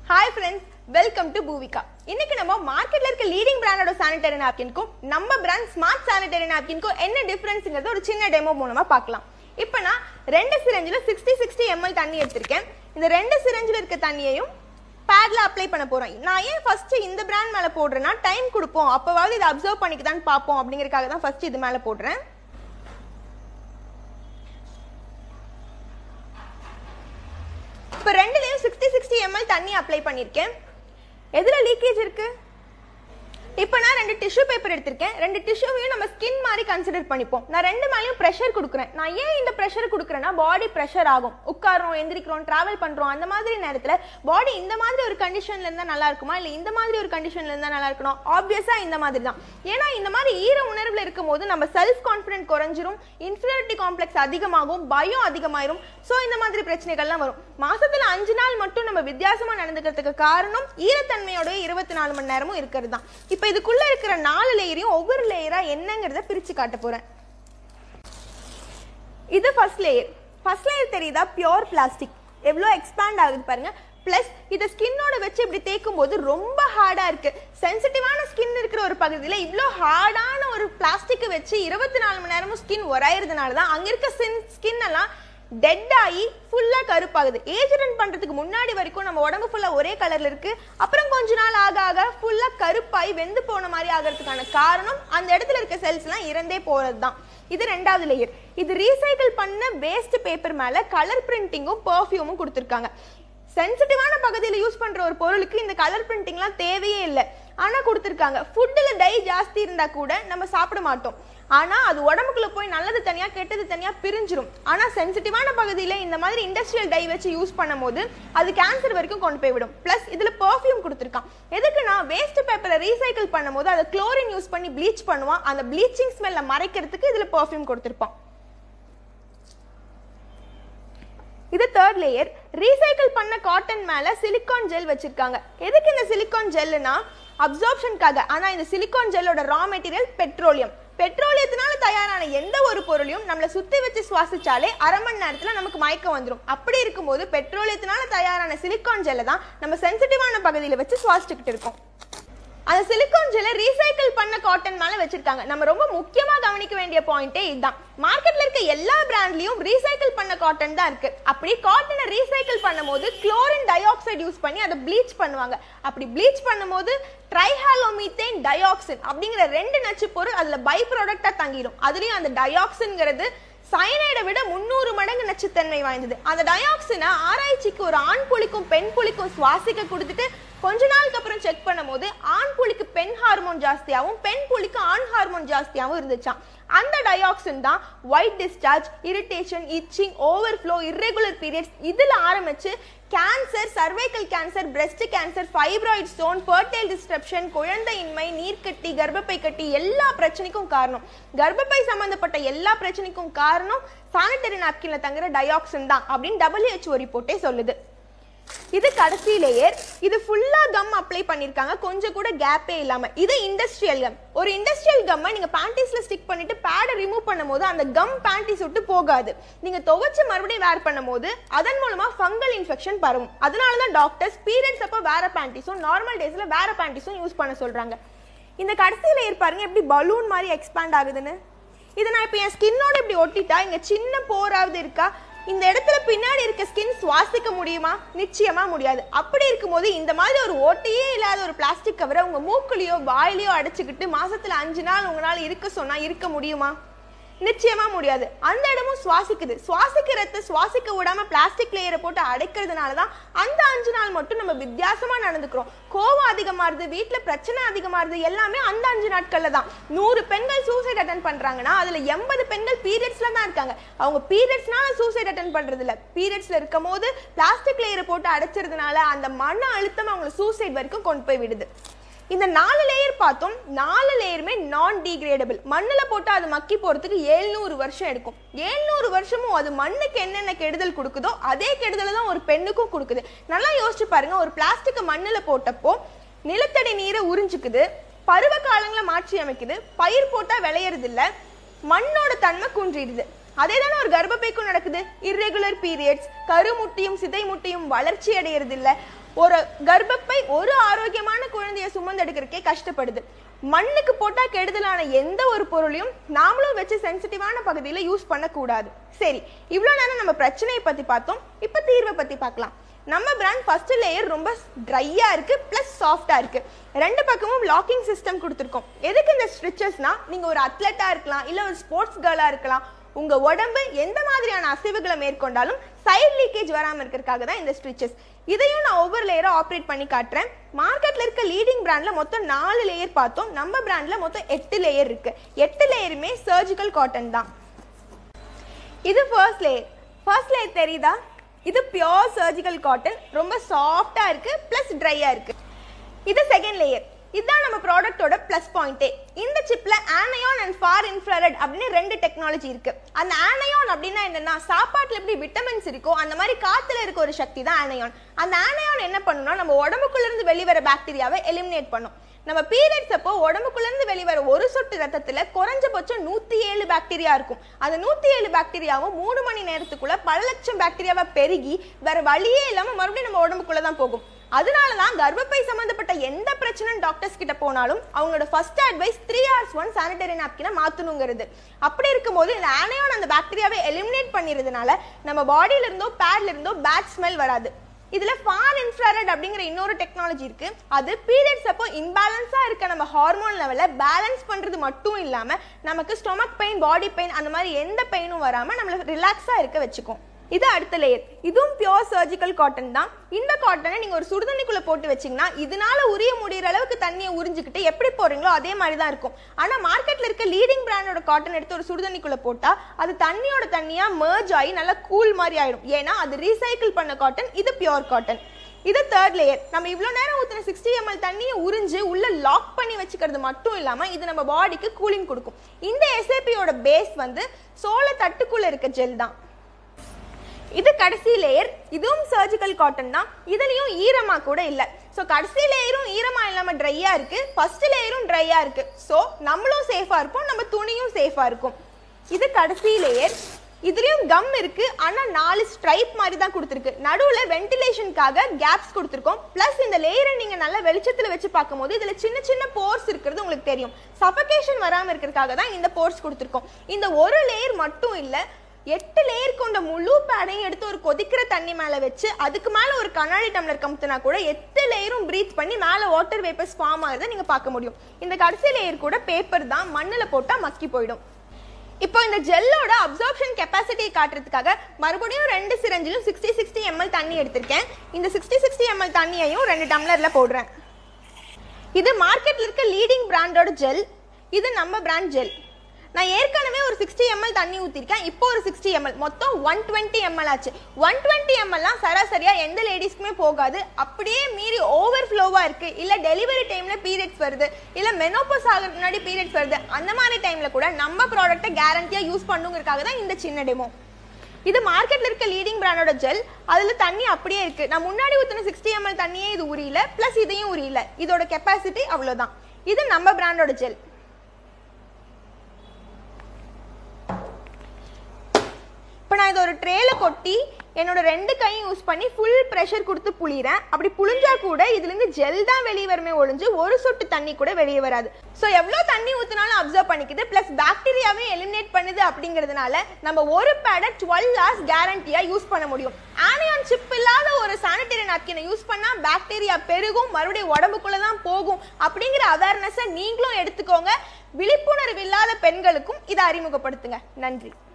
hi friends welcome to Poovika இன்னைக்கு நம்ம மார்க்கெட்ல இருக்க லீடிங் பிராண்டோட சானிடரி நாப்கின்க்கும் நம்ம பிராண்ட் ஸ்மார்ட் சானிடரி நாப்கின்க்கும் என்ன டிஃபரன்ஸ்ங்கிறத ஒரு சின்ன டெமோ மூலமா பார்க்கலாம் இப்போ நான் ரெண்டு சிரஞ்சில் சிக்ஸ்டி சிக்ஸ்டி எம்எல் தண்ணி எடுத்திருக்கேன் இந்த ரெண்டு சிரஞ்சில் இருக்க தண்ணியையும் பேட்ல அப்ளை பண்ண போறோம் நான் ஏன் ஃபர்ஸ்ட் இந்த பிராண்ட் மேல போடுறேன்னா டைம் கொடுப்போம் அப்பவாவது இதை அப்சர்வ் பண்ணிக்கதான் பார்ப்போம் அப்படிங்கறதுக்காக தான் ஃபர்ஸ்ட் இது மேல போடுறேன் இப்போ ரெண்டுலயும் சிக்ஸ்டி சிக்ஸ்டி எம்எல் தண்ணி அப்ளை பண்ணியிருக்கேன் எதுல லீக்கேஜ் இருக்கு இப்போ நான் ரெண்டு டிஷ்யூ பேப்பர் எடுத்திருக்கேன் ரெண்டு டிஷ்யூவையும் நம்ம ஸ்கின் மாதிரி கன்சிடர் பண்ணிப்போம் நான் ரெண்டு மேலேயும் ப்ரெஷர் கொடுக்குறேன் நான் ஏன் இந்த ப்ரெஷர் கொடுக்குறேன்னா பாடி ப்ரெஷர் ஆகும் உட்காரோம் எந்திரிக்கிறோம் டிராவல் பண்றோம் அந்த மாதிரி நேரத்தில் பாடி இந்த மாதிரி ஒரு கண்டிஷன்ல இருந்தா நல்லா இருக்குமா இல்லை இந்த மாதிரி ஒரு கண்டிஷன்ல இருந்தா நல்லா இருக்கணும் ஆப்வியஸா இந்த மாதிரி தான் ஏன்னா இந்த மாதிரி ஈர உணர்வுல இருக்கும் போது நம்ம செல்ஃப் கான்ஃபிடென்ட் குறைஞ்சிரும் இன்ஃபீரியாரிட்டி காம்ப்ளெக்ஸ் அதிகமாகும் பயம் அதிகமாயிரும் ஸோ இந்த மாதிரி பிரச்சனைகள்லாம் வரும் மாசத்துல அஞ்சு நாள் மட்டும் நம்ம வித்தியாசமா நடந்துக்கிறதுக்கு காரணம் ஈரத்தன்மையோட இருபத்தி நாலு மணி நேரமும் இருக்கிறது தான் இப்போ இதுக்குள்ள இருக்கிற நாலு லேயரையும் ஒவ்வொரு லேயரா என்னங்கிறத பிரிச்சு காட்ட போறேன் இது ஃபர்ஸ்ட் லேயர் ஃபர்ஸ்ட் லேயர் தெரியுதா பியோர் பிளாஸ்டிக் எவ்வளோ எக்ஸ்பேண்ட் ஆகுது பாருங்க ப்ளஸ் இதை ஸ்கின்னோட வச்சு இப்படி தேய்க்கும் போது ரொம்ப ஹார்டா இருக்கு சென்சிட்டிவான ஸ்கின் இருக்கிற ஒரு பகுதியில் இவ்வளோ ஹார்டான ஒரு பிளாஸ்டிக்கை வச்சு இருபத்தி நாலு மணி நேரமும் ஸ்கின் உராயிறதுனால தான் அங்க இருக்க ஸ்கின் எல்லாம் டெட் ஆகி ஃபுல்லா கருப்பாகுது ஏஜ் ரன் பண்றதுக்கு முன்னாடி வரைக்கும் நம்ம உடம்பு ஃபுல்லா ஒரே கலர்ல இருக்கு அப்புறம் கொஞ்ச நாள் ஆக ஆக ஃபுல்லா கருப்பாய் வெந்து போன மாதிரி ஆகிறதுக்கான காரணம் அந்த இடத்துல இருக்க செல்ஸ் எல்லாம் இறந்தே போறது தான் இது ரெண்டாவது லேயர் இது ரீசைக்கிள் பண்ண வேஸ்ட் பேப்பர் மேல கலர் பிரிண்டிங்கும் பர்ஃபியூமும் கொடுத்துருக்காங்க சென்சிட்டிவான பகுதியில் யூஸ் பண்ற ஒரு பொருளுக்கு இந்த கலர் பிரிண்டிங்லாம் தேவையே இல்லை ஆனா கொடுத்துருக்காங்க ஃபுட்டில் டை ஜாஸ்தி இருந்தா கூட நம்ம சாப்பிட மாட்டோம் ஆனா அது உடம்புக்குள்ள போய் நல்லது தனியா கெட்டது தனியா பிரிஞ்சிரும் ஆனா சென்சிட்டிவான பகுதியில இந்த மாதிரி இண்டஸ்ட்ரியல் டை வச்சு யூஸ் பண்ணும்போது அது கேன்சர் வரைக்கும் கொண்டு போய் விடும் பிளஸ் இதுல பர்ஃபியூம் கொடுத்துருக்கான் எதுக்குன்னா வேஸ்ட் பேப்பரை ரீசைக்கிள் பண்ணும்போது அதை குளோரின் யூஸ் பண்ணி ப்ளீச் பண்ணுவான் அந்த ப்ளீச்சிங் ஸ்மெல்ல மறைக்கிறதுக்கு இதுல பர்ஃபியூம் கொடுத்துருப்பான் இது தேர்ட் லேயர் ரீசைக்கிள் பண்ண காட்டன் மேல சிலிக்கான் ஜெல் வச்சிருக்காங்க எதுக்கு இந்த சிலிக்கான் ஜெல்லுனா அப்சார்ப்ஷனுக்காக ஆனா இந்த சிலிக்கான் ஜெல்லோட ரா மெட்டீரியல் பெட்ரோலியம் பெட்ரோலியத்தினால தயாரான எந்த ஒரு பொருளையும் நம்மளை சுத்தி வச்சு சுவாசிச்சாலே அரை மணி நேரத்துல நமக்கு மயக்கம் வந்துடும் அப்படி இருக்கும்போது பெட்ரோலியத்தினால தயாரான சிலிக்கான் ஜெல்லை தான் நம்ம சென்சிட்டிவான பகுதியில வச்சு சுவாசிச்சுக்கிட்டு இருக்கோம் அந்த சிலிக்கான் ஜெல்லை ரீசைக்கிள் பண்ண காட்டன் மேல வச்சிருக்காங்க நம்ம ரொம்ப முக்கியமா கவனிக்க வேண்டிய பாயிண்டே இதுதான் மார்க்கெட்ல இருக்க எல்லா பிராண்ட்லயும் ரீசைக்கிள் பண்ண காட்டன் தான் இருக்கு அப்படி காட்டனை ரீசைக்கிள் பண்ணும்போது குளோரின் டை ஆக்சைடு யூஸ் பண்ணி அதை ப்ளீச் பண்ணுவாங்க அப்படி ப்ளீச் பண்ணும்போது ட்ரைஹாலோமீத்தேன் டயாக்சின் அப்படிங்கிற ரெண்டு நச்சு பொருள் அதுல பை ப்ராடக்டா தங்கிடும் அதுலயும் அந்த டயாக்சின்ங்கிறது சயனைடை விட முன்னூறு மடங்கு நச்சுத்தன்மை வாய்ந்தது அந்த டயாக்சினை ஆராய்ச்சிக்கு ஒரு ஆண் புலிக்கும் பெண் புலிக்கும் சுவாசிக்க கொடுத்துட்டு கொஞ்ச நாளுக்கு அப்புறம் செக் பண்ணும்போது ஆண் புலிக்கு பெண் ஹார்மோன் ஜாஸ்தியாகவும் பெண் புலிக்கு ஆண் ஹார்மோன் ஜாஸ்தியாகவும் இருந்துச்சாம் அந்த டயாக்சின் தான் white discharge irritation itching overflow irregular periods இதில் ஆரம்பிச்சு cancer cervical cancer breast cancer fibroid stone fertile disruption குழந்தையின்மை நீர்க்கட்டி கர்ப்பப்பை கட்டி எல்லா பிரச்சனைக்கும் காரணம் கர்ப்பப்பை சம்பந்தப்பட்ட எல்லா பிரச்சனைக்கும் காரணம் சானிட்டரி நாப்கின்ல தங்குற டயாக்சின் தான் அப்படின்னு டபிள்யூஹெச்ஓ ரிப்போர்ட்டே சொல்லுது இது கடைசி லேயர் இது ஃபுல்லா கம் அப்ளை பண்ணிருக்காங்க கொஞ்சம் கூட கேப்பே இல்லாம இது இண்டஸ்ட்ரியல் கம் ஒரு இண்டஸ்ட்ரியல் கம்மை நீங்க பேண்டிஸ்ல ஸ்டிக் பண்ணிட்டு பேடை ரிமூவ் பண்ணும்போது அந்த கம் பேண்டிஸ் விட்டு போகாது நீங்க துவைச்சு மறுபடியும் வேர் பண்ணும்போது அதன் மூலமா ஃபங்கல் இன்ஃபெக்ஷன் பரவும் அதனால தான் டாக்டர்ஸ் பீரியட்ஸ் அப்போ வேற பேண்டிஸும் நார்மல் டேஸ்ல வேற பேண்டிஸும் யூஸ் பண்ண சொல்றாங்க இந்த கடைசி லேயர் பாருங்க எப்படி பலூன் மாதிரி எக்ஸ்பேண்ட் ஆகுதுன்னு இதை நான் இப்போ என் ஸ்கின்னோட இப்படி ஒட்டிட்டா இங்க சின்ன போராவது இருக்கா இந்த இடத்துல பின்னாடி இருக்க ஸ்கின் சுவாசிக்க முடியுமா நிச்சயமா முடியாது அப்படி இருக்கும்போது இந்த மாதிரி ஒரு ஓட்டையே இல்லாத ஒரு பிளாஸ்டிக் கவரை உங்க மூக்குலயோ வாயிலையோ அடைச்சுக்கிட்டு மாசத்துல அஞ்சு நாள் உங்களால இருக்க சொன்னா இருக்க முடியுமா நிச்சயமா முடியாது அந்த இடமும் சுவாசிக்குது சுவாசிக்கிறத சுவாசிக்க விடாம பிளாஸ்டிக் லேயரை போட்டு அடைக்கிறதுனால தான் அந்த அஞ்சு நாள் மட்டும் நம்ம வித்தியாசமா நடந்துக்கிறோம் கோவம் அதிகமாறுது வீட்டுல பிரச்சனை அதிகமாறுது எல்லாமே அந்த அஞ்சு நாட்கள்ல தான் நூறு பெண்கள் சூசைட் அட்டன் பண்றாங்கன்னா அதுல எண்பது பெண்கள் பீரியட்ஸ்ல தான் இருக்காங்க அவங்க பீரியட்ஸ்னால சூசைட் அட்டன் பண்றது இல்ல பீரியட்ஸ்ல இருக்கும் போது பிளாஸ்டிக் லேயரை போட்டு அடைச்சதுனால அந்த மன அழுத்தம் அவங்களை சூசைட் வரைக்கும் கொண்டு போய் விடுது இந்த நாலு லேயர் பார்த்தோம் நாலு லேயருமே நான் டீக்ரேடபிள் மண்ணில் போட்டு அது மக்கி போகிறதுக்கு ஏழ்நூறு வருஷம் எடுக்கும் ஏழ்நூறு வருஷமும் அது மண்ணுக்கு என்னென்ன கெடுதல் கொடுக்குதோ அதே கெடுதல் தான் ஒரு பெண்ணுக்கும் கொடுக்குது நல்லா யோசிச்சு பாருங்க ஒரு பிளாஸ்டிக்கை மண்ணில் போட்டப்போ நிலத்தடி நீரை உறிஞ்சுக்குது பருவ காலங்களை மாற்றி அமைக்குது பயிர் போட்டால் விளையறது இல்ல மண்ணோட தன்மை குன்றிடுது அதே தானே ஒரு கர்ப்பப்பைக்கும் நடக்குது இர்ரெகுலர் பீரியட்ஸ் கருமுட்டியும் சிதை முட்டியும் வளர்ச்சி அடையிறது இல்ல ஒரு கர்ப்பப்பை ஒரு ஆரோக்கியமான குழந்தைய சுமந்தெடுக்கிறதுக்கே கஷ்டப்படுது மண்ணுக்கு போட்டா கெடுதலான எந்த ஒரு பொருளையும் நாமளும் வச்சு சென்சிட்டிவான பகுதியில யூஸ் பண்ணக்கூடாது சரி இவ்வளவு நேரம் நம்ம பிரச்சனையை பத்தி பார்த்தோம் இப்ப தீர்வை பத்தி பார்க்கலாம் நம்ம பிராண்ட் ஃபர்ஸ்ட் லேயர் ரொம்ப ட்ரையா இருக்கு பிளஸ் சாஃப்டா இருக்கு ரெண்டு பக்கமும் லாக்கிங் சிஸ்டம் கொடுத்துருக்கோம் எதுக்கு இந்த ஸ்ட்ரிச்சஸ்னா நீங்க ஒரு அத்லெட்டா இருக்கலாம் இல்ல ஒரு ஸ்போர்ட்ஸ் கேர்ளா இருக்கலாம் உங்க உடம்பு எந்த மாதிரியான அசைவுகளை மேற்கொண்டாலும் சைடு லீக்கேஜ் வராம இருக்கிறதுக்காக தான் இந்த ஸ்ட்ரிச்சஸ் இதையும் நான் ஒவ்வொரு லேயரா ஆப்ரேட் பண்ணி காட்டுறேன் மார்க்கெட்ல இருக்க லீடிங் பிராண்ட்ல மொத்தம் நாலு லேயர் பார்த்தோம் நம்ம பிராண்ட்ல மொத்தம் எட்டு லேயர் இருக்கு எட்டு லேயருமே சர்ஜிக்கல் காட்டன் தான் இது ஃபர்ஸ்ட் லேயர் ஃபர்ஸ்ட் லேயர் தெரியுதா இது பியோர் சர்ஜிக்கல் காட்டன் ரொம்ப சாஃப்டா இருக்கு பிளஸ் ட்ரையா இருக்கு இது செகண்ட் லேயர் இதுதான் நம்ம ப்ராடக்ட்டோட ப்ளஸ் பாயிண்டே இந்த சிப்ல ஆனயான் அண்ட் ஃபார் இன்ஃப்ராரெட் அப்படின்னு ரெண்டு டெக்னாலஜி இருக்கு அந்த ஆனயான் அப்படின்னா என்னன்னா சாப்பாட்டுல எப்படி விட்டமின்ஸ் இருக்கோ அந்த மாதிரி காத்துல இருக்க ஒரு சக்தி தான் ஆனயான் அந்த ஆனயான் என்ன பண்ணும்னா நம்ம உடம்புக்குள்ள இருந்து வெளிவர பாக்டீரியாவை எலிமினேட் பண்ணும் நம்ம பீரியட்ஸ் அப்போ உடம்புக்குள்ள இருந்து வெளிவர ஒரு சொட்டு ரத்தத்துல குறைஞ்சபட்சம் நூத்தி ஏழு பாக்டீரியா இருக்கும் அந்த நூத்தி ஏழு பாக்டீரியாவும் மூணு மணி நேரத்துக்குள்ள பல லட்சம் பாக்டீரியாவா பெருகி வேற வழியே இல்லாம மறுபடியும் நம்ம உடம்புக்குள்ள தான் போகும் அதனாலதான் கர்ப்பப்பை சம்பந்தப்பட்ட எந்த பிரச்சனையும் டாக்டர்ஸ் கிட்ட போனாலும் அவங்களோட first advice three hours one sanitary நாப்கினை மாத்தணுங்கிறது அப்படி இருக்கும்போது இந்த ஆனையான் அந்த பாக்டீரியாவை எலிமினேட் பண்ணிடுறதுனால நம்ம பாடியில இருந்தோ பேட்ல இருந்தோ பேட் ஸ்மெல் வராது இதுல ஃபார் இன்ஃப்ராரெட் அப்படிங்கிற இன்னொரு டெக்னாலஜி இருக்கு அது பீரியட்ஸ் அப்போ இன்பேலன்ஸா இருக்க நம்ம ஹார்மோன் லெவல பேலன்ஸ் பண்றது மட்டும் இல்லாம நமக்கு ஸ்டொமக் பெயின் பாடி பெயின் அந்த மாதிரி எந்த பெயினும் வராம நம்மள ரிலாக்ஸா இருக்க வச்சுக்கும் இது அடுத்த லேயர் இதுவும் பியோர் சர்ஜிக்கல் காட்டன் தான் இந்த காட்டனை நீங்க ஒரு சுடுதண்ணிக்குள்ள போட்டு வச்சீங்கன்னா இதனால உரிய முடியிற அளவுக்கு தண்ணியை உறிஞ்சிக்கிட்டு எப்படி போறீங்களோ அதே மாதிரி தான் இருக்கும் ஆனா மார்க்கெட்ல இருக்க லீடிங் பிராண்டோட காட்டன் எடுத்து ஒரு சுடுதண்ணிக்குள்ள போட்டா அது தண்ணியோட தண்ணியா merge ஆகி நல்லா கூல் மாதிரி ஆயிடும் ஏன்னா அது ரீசைக்கிள் பண்ண காட்டன் இது பியோர் காட்டன் இது தேர்ட் லேயர் நம்ம இவ்வளவு நேரம் ஊத்தின சிக்ஸ்டி எம்எல் தண்ணியை உறிஞ்சு உள்ள லாக் பண்ணி வச்சுக்கிறது மட்டும் இல்லாம இது நம்ம பாடிக்கு கூலிங் கொடுக்கும் இந்த எஸ்ஏபியோட பேஸ் வந்து சோள தட்டுக்குள்ள இருக்க ஜெல் தான் இது கடைசி லேயர் இதுவும் சர்ஜிக்கல் காட்டன் தான் இதுலயும் ஈரமா கூட இல்ல சோ கடைசி லேயரும் ஈரமா இல்லாம ட்ரையா இருக்கு ஃபர்ஸ்ட் லேயரும் ட்ரையா இருக்கு சோ நம்மளும் சேஃபா இருப்போம் நம்ம துணியும் சேஃபா இருக்கும் இது கடைசி லேயர் இதுலயும் கம் இருக்கு ஆனா நாலு ஸ்ட்ரைப் மாதிரி தான் கொடுத்துருக்கு நடுவுல வென்டிலேஷனுக்காக கேப்ஸ் கொடுத்துருக்கோம் பிளஸ் இந்த லேயரை நீங்க நல்ல வெளிச்சத்துல வச்சு பார்க்கும்போது இதுல சின்ன சின்ன போர்ஸ் இருக்கிறது உங்களுக்கு தெரியும் சஃபகேஷன் வராம இருக்கிறதுக்காக தான் இந்த போர்ஸ் கொடுத்துருக்கோம் இந்த ஒரு லேயர் மட்டும் இல்ல எட்டு லேயர் கொண்ட முழு பேடையும் எடுத்து ஒரு கொதிக்கிற தண்ணி மேல வச்சு அதுக்கு மேல ஒரு கண்ணாடி டம்ளர் கமுத்துனா கூட எட்டு லேயரும் பிரீத் பண்ணி மேல வாட்டர் வேப்பர்ஸ் ஃபார்ம் ஆகுறதை நீங்க பார்க்க முடியும் இந்த கடைசி லேயர் கூட பேப்பர் தான் மண்ணுல போட்டா மக்கி போயிடும் இப்போ இந்த ஜெல்லோட அப்சார்ப்ஷன் கெப்பாசிட்டியை காட்டுறதுக்காக மறுபடியும் ரெண்டு சிரஞ்சிலும் சிக்ஸ்டி சிக்ஸ்டி எம்எல் தண்ணி எடுத்திருக்கேன் இந்த சிக்ஸ்டி சிக்ஸ்டி எம்எல் தண்ணியையும் ரெண்டு டம்ளர்ல போடுறேன் இது மார்க்கெட்ல இருக்க லீடிங் பிராண்டோட ஜெல் இது நம்ம பிராண்ட் ஜெல் நான் ஏற்கனவே ஒரு சிக்ஸ்டி எம்எல் தண்ணி ஊற்றிருக்கேன் இப்போ ஒரு சிக்ஸ்டி எம்எல் மொத்தம் ஒன் டுவெண்ட்டி எம்எல் ஆச்சு ஒன் டுவெண்ட்டி எம்எல்லாம் சராசரியா எந்த லேடிஸ்க்குமே போகாது அப்படியே மீறி ஓவர் ஃப்ளோவா இருக்கு இல்ல டெலிவரி டைம்ல பீரியட்ஸ் வருது இல்ல மெனோபோஸ் ஆகிறதுக்கு முன்னாடி பீரியட்ஸ் வருது அந்த மாதிரி டைம்ல கூட நம்ம ப்ராடக்ட்டை கேரண்டியா யூஸ் பண்ணுங்கிறதுக்காக தான் இந்த சின்ன டெமோ இது மார்க்கெட்ல இருக்க லீடிங் பிராண்டோட ஜெல் அதுல தண்ணி அப்படியே இருக்கு நான் முன்னாடி ஊத்தின சிக்ஸ்டி எம்எல் தண்ணியே இது உரியல பிளஸ் இதையும் உரியல இதோட கெப்பாசிட்டி அவ்வளவுதான் இது நம்ம பிராண்டோட ஜெல் இப்போ நான் இதை ஒரு ட்ரேல கொட்டி என்னோட ரெண்டு கையும் யூஸ் பண்ணி ஃபுல் ப்ரெஷர் கொடுத்து புளிறேன் அப்படி புளிஞ்சா கூட இதுலேருந்து ஜெல் தான் வெளியே வருமே ஒழிஞ்சு ஒரு சொட்டு தண்ணி கூட வெளியே வராது ஸோ எவ்வளோ தண்ணி ஊற்றினாலும் அப்சர்வ் பண்ணிக்குது ப்ளஸ் பாக்டீரியாவையும் எலிமினேட் பண்ணுது அப்படிங்கிறதுனால நம்ம ஒரு பேடை டுவெல் ஹவர்ஸ் கேரண்டியாக யூஸ் பண்ண முடியும் ஆனியான் சிப் இல்லாத ஒரு சானிடரி நாப்கினை யூஸ் பண்ணால் பாக்டீரியா பெருகும் மறுபடியும் உடம்புக்குள்ளே தான் போகும் அப்படிங்கிற அவேர்னஸை நீங்களும் எடுத்துக்கோங்க விழிப்புணர்வு இல்லாத பெண்களுக்கும் இதை அறிமுகப்படுத்துங்க நன்றி